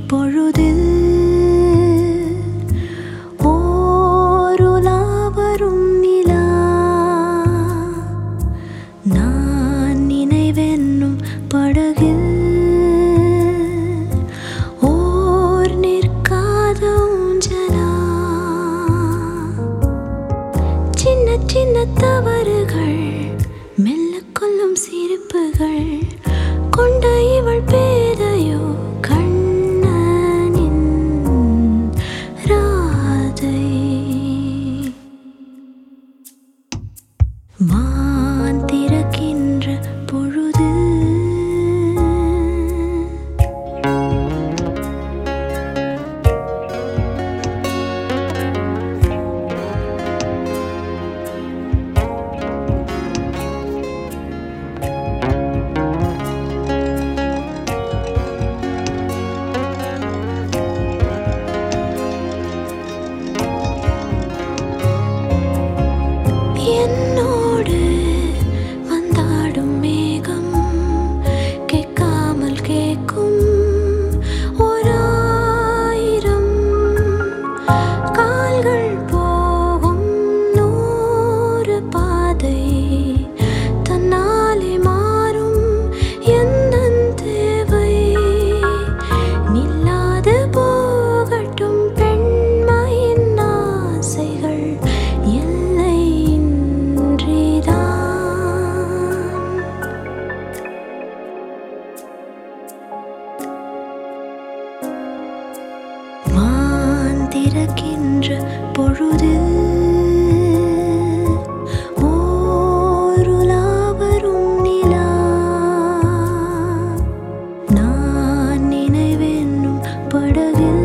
பொழுதில் ஓருலா வரும் நிலா நான் நினைவென்னும் படகில் ஓர் நிற்காத ஊஞ்சலா சின்ன சின்ன தவறுகள் மெல்ல கொல்லும் சிரிப்புகள் கொண்ட இவள் பேதையோ கண்ணனின் ராதை வான் திறக்கின்ற பொழுது என்னோடு வந்தாடும் மேகம் கேட்காமல் கேட்கும் ஓராயிரம் கால்கள் போகும் நூறு பாதை தன்னாலே மாறும் எந்தன் தேவை நில்லாது போகட்டும் பெண்மையின் ஆசைகள் எல்லையின்றிதான் வான் திறக்கின்ற பொழுது ஓருலா வரும் நிலா நான் நினைவென்னும் படகில்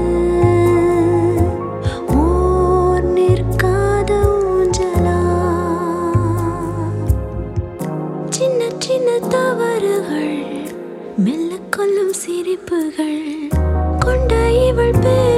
ஓர் நிற்காத ஊஞ்சலா சின்ன சின்ன தவறுகள் மெல்ல கொல்லும் சிரிப்புகள் கொண்ட இவள் பேர்